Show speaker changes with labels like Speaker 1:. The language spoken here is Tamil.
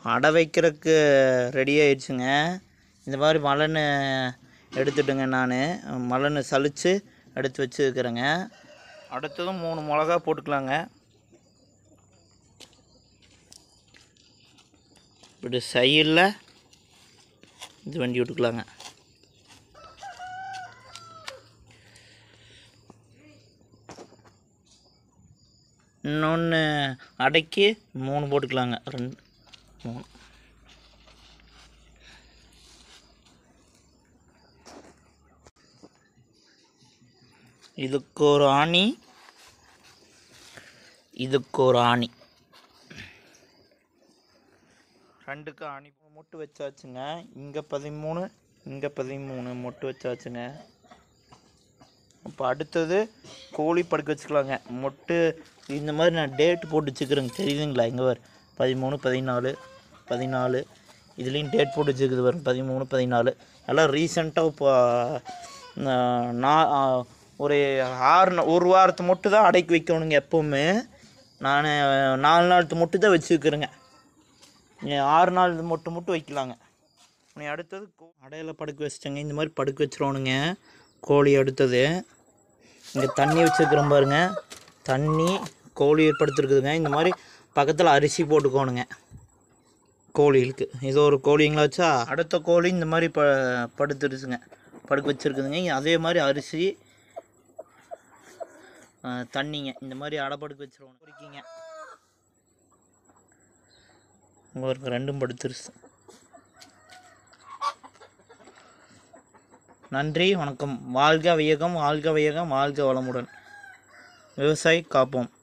Speaker 1: அடை வைக்கிறதுக்கு ரெடி ஆயிடுச்சுங்க இந்த மாதிரி மலன்னு எடுத்துட்டுங்க நான் மலன்னு சலிச்சு எடுத்து வச்சுருக்கிறேங்க அடுத்ததும் மூணு மிளகா போட்டுக்கலாங்க இப்படி சைடில் இது வண்டி விட்டுக்கலாங்க இன்னொன்று அடைக்கி மூணு போட்டுக்கலாங்க ரெண்டு மூணு இதுக்கு ஒரு ஆணி இதுக்கு ஒரு ஆணி ரெண்டுக்கு ஆணி மொட்டு வச்சாச்சுங்க இங்கே பதிமூணு இங்கே பதிமூணு மொட்டு வச்சாச்சுங்க இப்போ அடுத்தது கோழி படுக்க வச்சுக்கலாங்க மொட்டு இந்த மாதிரி நான் டேட் போட்டு வச்சுக்கிறேங்க தெரியுதுங்களா இங்கே வர பதிமூணு பதினாலு பதினாலு இதுலேயும் டேட் போட்டு வச்சுருக்குது வரும் பதிமூணு பதினாலு எல்லாம் ரீசெண்டாக இப்போ ஆஹ், நான் ஆஹ், ஒரு ஆறு நா- ஒரு வாரத்தை மட்டும் தான் அடைக்கி வைக்கணுங்க எப்போவுமே நான் நாலு நாளுக்கு மட்டும் தான் வச்சுருக்குறேங்க ஆறு நாள் மட்டும் மட்டும் வைக்கலாங்க நீ அடுத்தது கோ- அடையில படுக்க வச்சிட்டேங்க இந்த மாதிரி படுக்க வச்சிருவானுங்க கோழி அடுத்தது இங்கே தண்ணி வச்சுருக்கிறோம் பாருங்க தண்ணி கோழி ஏற்படுத்திருக்குதுங்க இந்த மாதிரி பக்கத்தில் அரிசி போட்டுக்கோணுங்க கோழிகளுக்கு இது ஒரு கோழிங்களா வச்சா அடுத்த கோழி இந்த மாதிரி ப படுத்துருச்சுங்க படுக்க வச்சுருக்குதுங்க அதே மாதிரி அரிசி ஆ, தண்ணிங்க இந்த மாதிரி அடை படுக்க வச்சிருவோம் குறிக்கிங்க உங்களுக்கு ரெண்டும் படுத்துருச்சு நன்றி வணக்கம் வாழ்க வையகம் வாழ்க வையகம் வாழ்க வளமுடன் விவசாயி காப்போம்